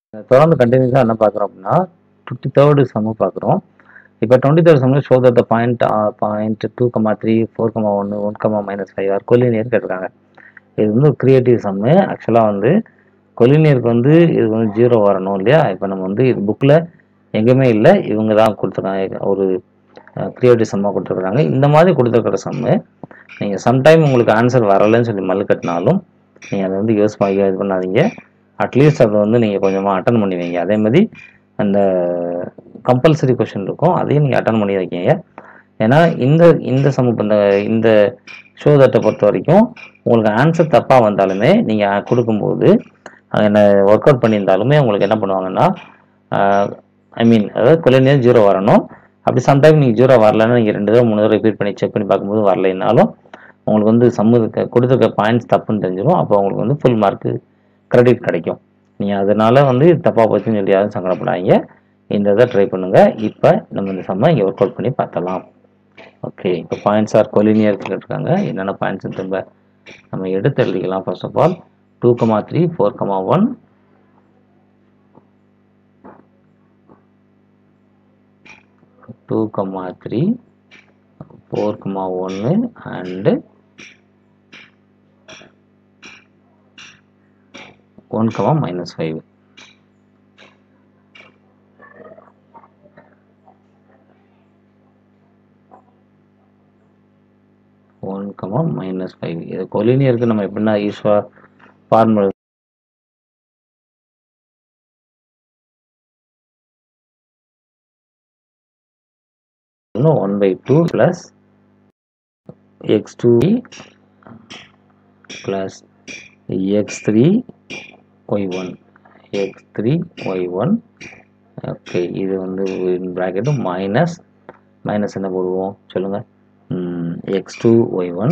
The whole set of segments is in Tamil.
தொடர்ந்து கண்டினியூஸாக என்ன பார்க்குறோம் அப்படின்னா டுவெண்ட்டி தேர்டு சம்மு பார்க்குறோம் இப்போ டுவெண்ட்டி தேர்ட் சம்மில் show that point point two comma three four comma ஒன்று one comma minus five are collinear கேட்டிருக்காங்க இது வந்து ஒரு கிரியேட்டிவ் சம்மு ஆக்சுவலாக வந்து கொலினியருக்கு வந்து இது வந்து ஜீரோ வரணும் இல்லையா இப்போ நம்ம வந்து இது புக்கில் எங்கேயுமே இல்லை இவங்க தான் கொடுத்துருக்காங்க ஒரு கிரியேட்டிவ் சம்மாக கொடுத்துருக்குறாங்க இந்த மாதிரி கொடுத்துருக்குற சம்மு நீங்கள் சம்டைம் உங்களுக்கு ஆன்சர் வரலைன்னு சொல்லி மல்லு கட்டினாலும் நீங்கள் அதை வந்து யூஸ் பண்ணி இது பண்ணாதீங்க அட்லீஸ்ட் அதை வந்து நீங்கள் கொஞ்சமாக அட்டன் பண்ணி வைங்க அதே மாதிரி அந்த கம்பல்சரி கொஷின் இருக்கும் அதையும் நீங்கள் அட்டன் பண்ணி வைக்கீங்க ஏன்னா இந்த இந்த சம இந்த இந்த ஷோ தட்டை பொறுத்த வரைக்கும் உங்களுக்கு ஆன்சர் தப்பாக வந்தாலுமே நீங்கள் கொடுக்கும்போது என்ன ஒர்க் அவுட் பண்ணியிருந்தாலுமே உங்களுக்கு என்ன பண்ணுவாங்கன்னா ஐ மீன் அதாவது கொலினியர் ஜீரோ வரணும் அப்படி சம்டைம் நீங்கள் ஜீரோ வரலன்னா நீங்கள் ரெண்டு தடவை மூணு தடவை ரிப்பீட் பண்ணி செக் பண்ணி பார்க்கும்போது வரலைனாலும் உங்களுக்கு வந்து சம்மு கொடுத்துருக்க பாயிண்ட்ஸ் தப்புன்னு தெரிஞ்சிடும் அப்போ உங்களுக்கு வந்து ஃபுல் மார்க்கு கிரெடிட் கிடைக்கும் நீங்கள் அதனால வந்து தப்பாக போச்சுன்னு சொல்லி யாரும் சங்கடப்படாதீங்க இந்த இதை ட்ரை பண்ணுங்கள் இப்போ நம்ம இந்த சம்மை இங்கே ஒர்க் அவுட் பண்ணி பார்த்தலாம் ஓகே இப்போ பாயிண்ட்ஸ் ஆர் கொலினியர் இருக்காங்க என்னென்ன பாயிண்ட்ஸ் திரும்ப நம்ம எடுத்து எழுதிக்கலாம் first of all two comma three four comma one two comma three four comma ஒன்று and one comma minus five one comma minus five இது கொலினியருக்கு நம்ம எப்படின்னா ஈஸ்வா formula one by two plus x two plus x three y one x three y one okay இது வந்து ப்ராக்கெட்டு மைனஸ் மைனஸ் என்ன போடுவோம் சொல்லுங்கள் x two y one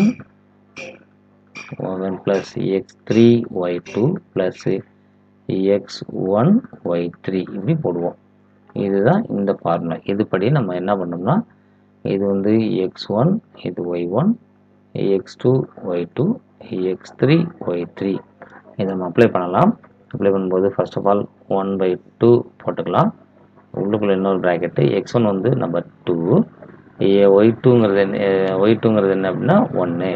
one plus x three y two plus x one y three இப்படி போடுவோம் இதுதான் இந்த ஃபார்முலா இதுபடி நம்ம என்ன பண்ணோம்னா இது வந்து எக்ஸ் ஒன் இது y one x two y two x three y three இதை நம்ம அப்ளை பண்ணலாம் அப்ளை பண்ணும்போது first of all one by two போட்டுக்கலாம் உள்ளுக்குள்ளே இன்னொரு ப்ராக்கெட்டு எக்ஸ் ஒன் வந்து நம்பர் டூ ஒய் டூங்கிறது என்ன ஒய் டூங்கிறது என்ன அப்படின்னா ஒன்று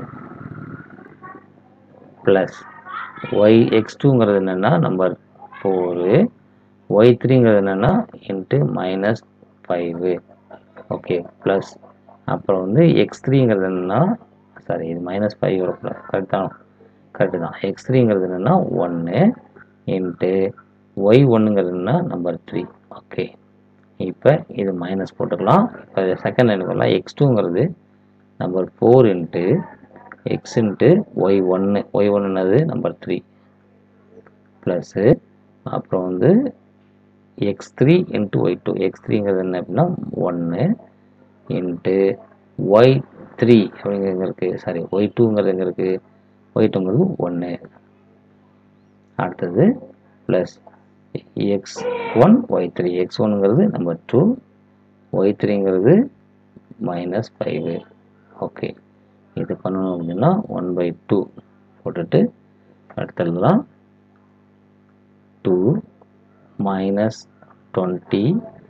ப்ளஸ் ஒய் எக்ஸ் டூங்கிறது என்னென்னா நம்பர் ஃபோரு ஒய் த்ரீங்கிறது என்னென்னா into minus five okay plus அப்புறம் வந்து எக்ஸ் த்ரீங்கிறது என்னென்னா சாரி இது மைனஸ் ஃபைவ் வரக்கூடாது கரெக்ட் தான் கரெக்டு தான் எக்ஸ் த்ரீங்கிறது என்னென்னா ஒன்று இன்ட்டு ஒய் ஒன்றுங்கிறது என்ன நம்பர் த்ரீ ஓகே இப்போ இது மைனஸ் போட்டுக்கலாம் இப்போ செகண்ட் என்ன பண்ணலாம் எக்ஸ் டூங்கிறது number four into x into y ஒன்று ஒய் ஒன்றுனது நம்பர் த்ரீ ப்ளஸ்ஸு அப்புறம் வந்து x three into y two x த்ரீங்கிறது என்ன அப்படின்னா ஒன்று இன்ட்டு ஒய் த்ரீ அப்படிங்கிறது இருக்குது சாரி ஒய் டூங்கிறது எங்கே இருக்குது ஒய் டூங்கிறது ஒன்று அடுத்தது plus x one y three x ஒன்னுங்கிறது நம்பர் டூ ஒய் த்ரீங்கிறது மைனஸ் ஃபைவு ஓகே இது பண்ணணும் அப்படின்னா ஒன் பை டூ போட்டுட்டு அடுத்ததுலாம் two minus twenty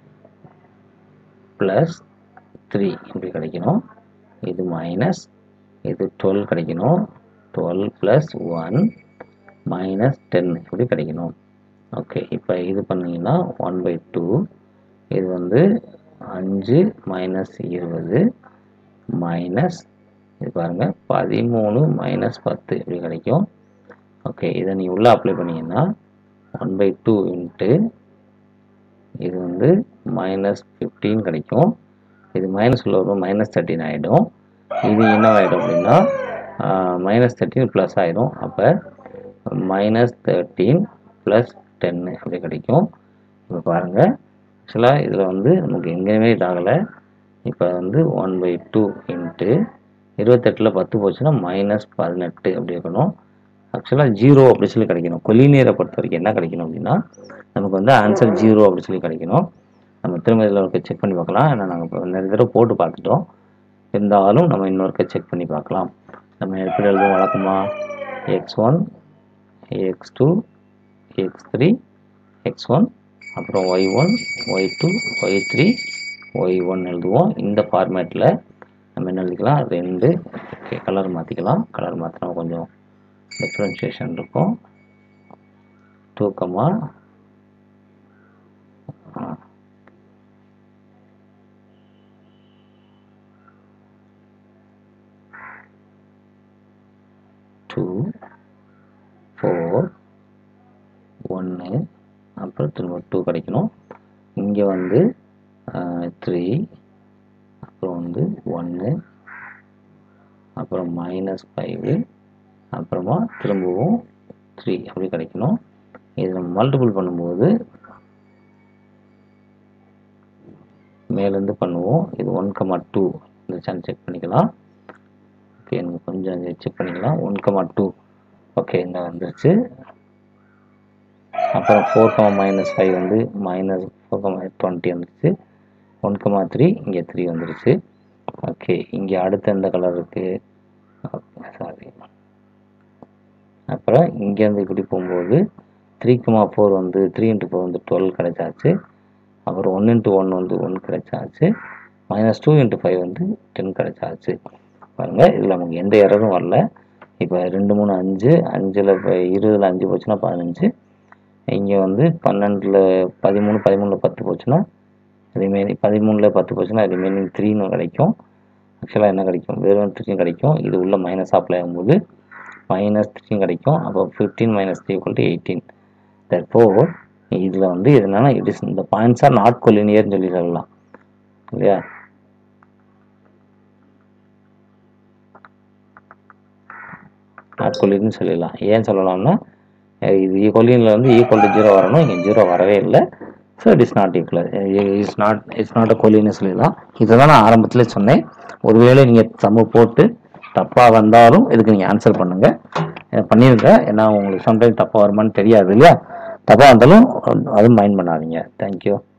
plus three இப்படி கிடைக்கணும் இது மைனஸ் இது டுவெல் கிடைக்கணும் twelve plus one minus ten இப்படி கிடைக்கணும் ஓகே இப்போ இது பண்ணிங்கன்னா ஒன் பை டூ இது வந்து அஞ்சு மைனஸ் இருபது மைனஸ் இது பாருங்கள் பதிமூணு மைனஸ் பத்து இப்படி கிடைக்கும் ஓகே இதை நீ உள்ளே அப்ளை பண்ணிங்கன்னா ஒன் பை டூ இன்ட்டு இது வந்து மைனஸ் ஃபிஃப்டீன் கிடைக்கும் இது மைனஸ் உள்ள வரும் மைனஸ் தேர்ட்டின் ஆகிடும் இது என்ன ஆகிடும் அப்படின்னா மைனஸ் தேர்ட்டின் ப்ளஸ் ஆகிடும் அப்போ மைனஸ் தேர்ட்டீன் ப்ளஸ் டென்னு அப்படி கிடைக்கும் இப்போ பாருங்கள் ஆக்சுவலாக இதில் வந்து நமக்கு எங்கேயுமே இதாகலை இப்போ வந்து ஒன் பை டூ இன்ட்டு இருபத்தெட்டில் பத்து போச்சுன்னா மைனஸ் பதினெட்டு அப்படி இருக்கணும் ஆக்சுவலாக ஜீரோ அப்படி சொல்லி கிடைக்கணும் கொலினியரை பொறுத்த வரைக்கும் என்ன கிடைக்கணும் அப்படின்னா நமக்கு வந்து ஆன்சர் ஜீரோ அப்படி சொல்லி கிடைக்கணும் நம்ம திரும்ப இதில் ஒரு செக் பண்ணி பார்க்கலாம் ஏன்னா நாங்கள் இப்போ நிறைய தடவை போட்டு பார்த்துட்டோம் இருந்தாலும் நம்ம இன்னொருக்க செக் பண்ணி பார்க்கலாம் நம்ம எப்படி எழுதுவோம் வழக்கமாக x one x two x three x one அப்புறம் y one y two y three y one எழுதுவோம் இந்த ஃபார்மேட்டில் நம்ம என்ன எழுதிக்கலாம் ரெண்டு ஓகே கலர் மாற்றிக்கலாம் கலர் மாற்றினா கொஞ்சம் டிஃப்ரென்ஷியேஷன் இருக்கும் டூ கமா டூ ஃபோர் ஒன்று அப்புறம் திரும்ப டூ கிடைக்கணும் இங்கே வந்து த்ரீ அப்புறம் வந்து ஒன்று அப்புறம் மைனஸ் ஃபைவு அப்புறமா திரும்பவும் த்ரீ அப்படி கிடைக்கணும் இது நம்ம மல்டிபிள் பண்ணும்போது மேலேருந்து பண்ணுவோம் இது ஒன் கமா டூ இருந்துச்சான்னு செக் பண்ணிக்கலாம் ஓகே எனக்கு கொஞ்சம் செக் பண்ணிக்கலாம் ஒன் கமா டூ ஓகே இங்கே வந்துருச்சு அப்புறம் ஃபோர் கமா மைனஸ் ஃபைவ் வந்து மைனஸ் ஃபோர் கமா டுவெண்ட்டி வந்துருச்சு ஒன் கமா த்ரீ இங்கே த்ரீ வந்துருச்சு ஓகே இங்கே அடுத்து எந்த கலர் இருக்குது ஓகே சாரி அப்புறம் இங்கேருந்து இப்படி போகும்போது த்ரீ கமா ஃபோர் வந்து த்ரீ இன்ட்டு ஃபோர் வந்து டுவெல் கிடைச்சாச்சு அப்புறம் ஒன் இன்ட்டு ஒன் வந்து ஒன் கிடைச்சாச்சு மைனஸ் டூ இன்ட்டு ஃபைவ் வந்து டென் கிடைச்சாச்சு பாருங்கள் இதில் நமக்கு எந்த எரரும் வரல இப்போ ரெண்டு மூணு அஞ்சு அஞ்சில் இப்போ இருபதில் அஞ்சு போச்சுன்னா பதினஞ்சு இங்கே வந்து பன்னெண்டில் பதிமூணு பதிமூணில் பத்து போச்சுன்னா ரிமைனிங் பதிமூணில் பத்து போச்சுன்னா ரிமைனிங் த்ரீன்னு கிடைக்கும் ஆக்சுவலாக என்ன கிடைக்கும் வெறும் த்ரீ கிடைக்கும் இது உள்ள மைனஸ் அப்ளை ஆகும்போது மைனஸ் த்ரீ கிடைக்கும் அப்போ fifteen minus three equal to eighteen தற்போ இதில் வந்து இது என்னன்னா இட் இஸ் இந்த பாயிண்ட்ஸ் ஆர் நாட் கொலினியர்னு சொல்லி சொல்லலாம் இல்லையா நாட் கொலின்னு சொல்லிடலாம் ஏன் சொல்லலாம்னா இது கொலினில் வந்து ஈக்குவல் டு ஜீரோ வரணும் இங்கே ஜீரோ வரவே இல்லை so it is not equal it's not it's not a கொலின்னு சொல்லிடலாம் இதை தான் நான் ஆரம்பத்தில் சொன்னேன் ஒருவேளை நீங்கள் சம்மு போட்டு தப்பாக வந்தாலும் இதுக்கு நீங்கள் ஆன்சர் பண்ணுங்கள் பண்ணிடுங்க ஏன்னா உங்களுக்கு சம்டைம் தப்பாக வருமான்னு தெரியாது இல்லையா தப்பாக வந்தாலும் அதுவும் மைண்ட் பண்ணாதீங்க தேங்க்யூ